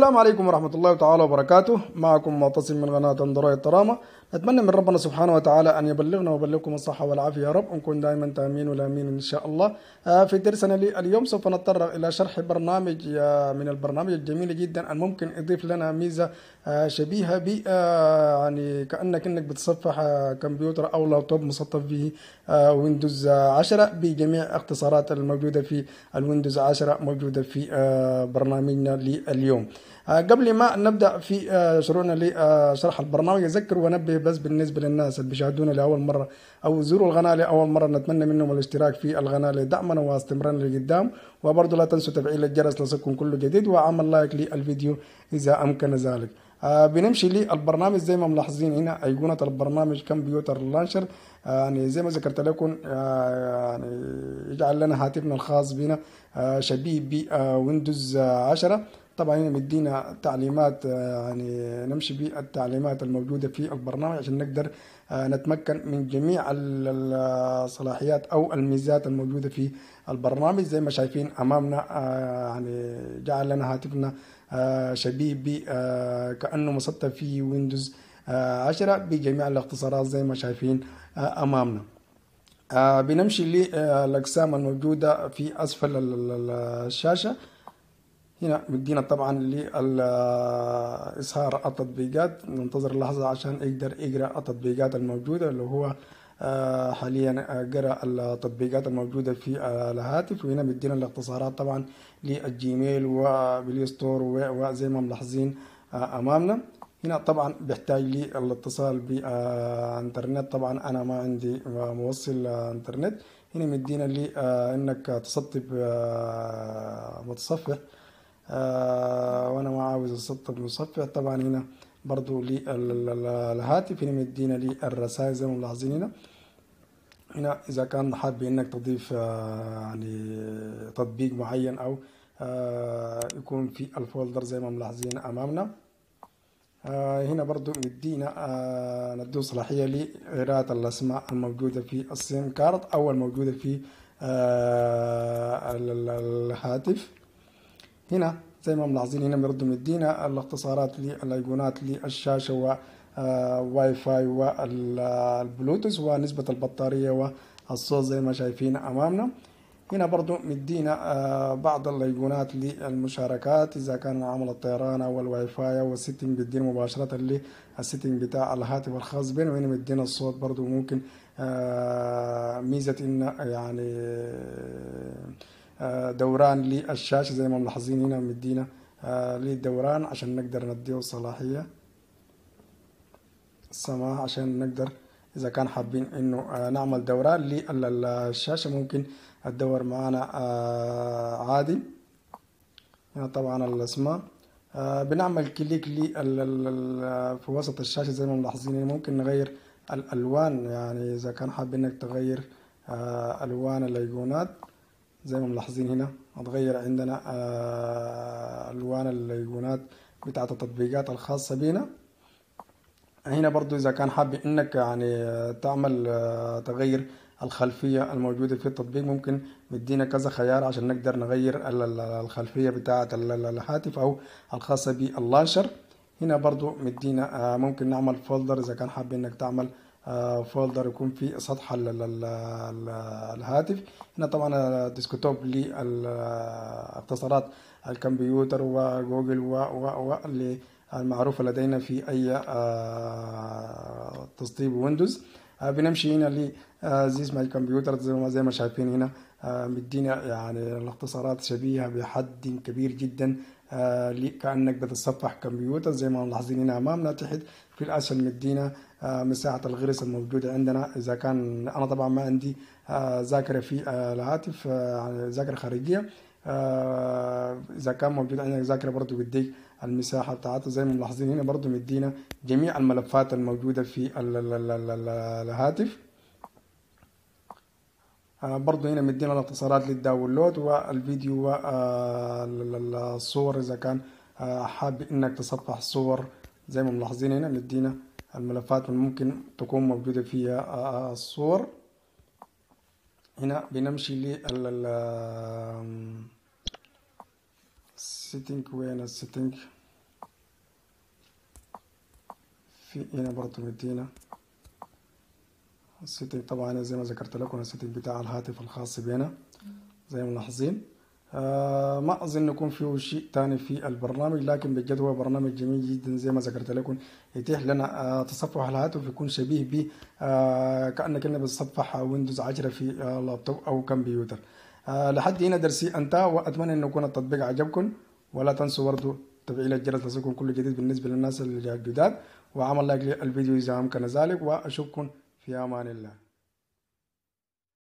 السلام عليكم ورحمة الله تعالى وبركاته معكم معتصم من قناة انظروا الترامة نتمنى من ربنا سبحانه وتعالى أن يبلغنا ويبلغكم الصحة والعافية يا رب ونكون دائما تامين والامين إن شاء الله آه، في درسنا اليوم سوف نتطرق إلى شرح برنامج آه، من البرنامج الجميلة جدا أن ممكن يضيف لنا ميزة آه، شبيهة ب يعني كأنك إنك بتصفح كمبيوتر أو لابتوب مسطب به ويندوز 10 بجميع اختصارات الموجودة في الويندوز 10 موجودة في برنامجنا لليوم قبل ما نبدا في شروعنا لشرح البرنامج اذكر وانبه بس بالنسبه للناس اللي بيشاهدونا لاول مره او زوروا القناه لاول مره نتمنى منهم الاشتراك في القناه لدعمنا واستمرارنا لقدام وبرضه لا تنسوا تفعيل الجرس لصكم كل جديد وعمل لايك للفيديو اذا امكن ذلك آه بنمشي للبرنامج زي ما ملاحظين هنا ايقونه البرنامج كمبيوتر لانشر آه يعني زي ما ذكرت لكم آه يعني يجعل لنا هاتفنا الخاص بنا آه شبيه بويندوز 10 طبعا هنا مدينا تعليمات يعني نمشي بالتعليمات الموجودة في البرنامج عشان نقدر نتمكن من جميع الصلاحيات أو الميزات الموجودة في البرنامج زي ما شايفين أمامنا يعني جعل لنا هاتفنا شبيه ب كأنه مسطب في ويندوز 10 بجميع الاختصارات زي ما شايفين أمامنا بنمشي للأقسام الموجودة في أسفل الشاشة هنا مدينا طبعا لإظهار التطبيقات ننتظر لحظة عشان يقدر يقرأ التطبيقات الموجودة اللي هو حاليا قرأ التطبيقات الموجودة في الهاتف وهنا مدينا الاختصارات طبعا للجيميل وبلاي ستور وزي ما ملاحظين أمامنا هنا طبعا بيحتاج لي الاتصال بانترنت طبعا انا ما عندي موصل انترنت هنا مدينا لي انك تسطب متصفح آه وانا ما عاوز اسطب مصفح طبعا هنا برضو للهاتف هنا مدينا لي الرسائل زي ما ملاحظين هنا هنا اذا كان حابب انك تضيف آه يعني تطبيق معين او آه يكون في الفولدر زي ما ملاحظين امامنا هنا برضو مدينا ندو صلاحية لقراءة الأسماء الموجودة في السيم كارد أو الموجودة في الهاتف هنا زي ما ملاحظين هنا بيردوا مدينا الاختصارات للايقونات للشاشة و واي فاي والبلوتوث ونسبة البطارية والصوت زي ما شايفين أمامنا هنا برضو مدينا بعض الايقونات للمشاركات اذا كان عمل الطيران او الواي فاي او السيتنج بيدينا مباشرة للسيتنج بتاع الهاتف الخاص بنا وهنا مدينا الصوت برضو ممكن ميزة ان يعني دوران للشاشة زي ما ملاحظين هنا مدينا للدوران عشان نقدر نديه صلاحية السماح عشان نقدر إذا كان حابين إنه نعمل دوران للشاشة ممكن تدور معنا عادي هنا طبعا الأسماء بنعمل كليك لي في وسط الشاشة زي ما ملاحظين ممكن نغير الألوان يعني إذا كان حاب إنك تغير ألوان الأيقونات زي ما ملاحظين هنا هتغير عندنا ألوان الأيقونات بتاعت التطبيقات الخاصة بنا هنا برضو إذا كان حاب إنك يعني تعمل تغير الخلفية الموجودة في التطبيق ممكن مدينا كذا خيار عشان نقدر نغير الخلفية بتاعة الهاتف أو الخاصة باللانشر هنا برضو مدينا ممكن نعمل فولدر إذا كان حاب إنك تعمل فولدر يكون في سطح الهاتف هنا طبعا ديسكتوب لاختصارات الكمبيوتر وجوجل و المعروفة لدينا في أي تسطيب ويندوز بنمشي هنا ل زيس ماي كمبيوتر زي ما زي ما شايفين هنا مدينا يعني الاختصارات شبيهة بحد كبير جدا كأنك بتتصفح كمبيوتر زي ما ملاحظين هنا أمامنا تحت في الأسفل مدينا مساحة الغرس الموجودة عندنا إذا كان أنا طبعا ما عندي ذاكرة في الهاتف ذاكرة خارجية إذا كان موجود عندك ذاكرة برضو بديك المساحة بتاعتها زي ما ملاحظين هنا برضو مدينا جميع الملفات الموجودة في الهاتف برضو هنا مدينا الاختصارات للداونلود والفيديو والصور إذا كان حاب إنك تصفح صور زي ما ملاحظين هنا مدينا الملفات اللي ممكن تكون موجودة فيها الصور هنا بنمشي لل setting وين السيتنج في هنا برضو مدينا السيتنج طبعا زي ما ذكرت لكم السيتنج بتاع الهاتف الخاص بنا زي ما ملاحظين آه ما أظن يكون فيه شيء تاني في البرنامج لكن بجد هو برنامج جميل جدا زي ما ذكرت لكم يتيح لنا آه تصفح الهاتف يكون شبيه ب آه كأنك إنك بتصفح ويندوز 10 في آه لابتوب أو كمبيوتر آه لحد هنا درسي انتهى وأتمنى أن يكون التطبيق عجبكم ولا تنسوا برضو تفعيل الجرس لتصلكم كل جديد بالنسبة للناس اللي جداد وعمل لايك للفيديو إذا أمكن ذلك وأشوفكم في أمان الله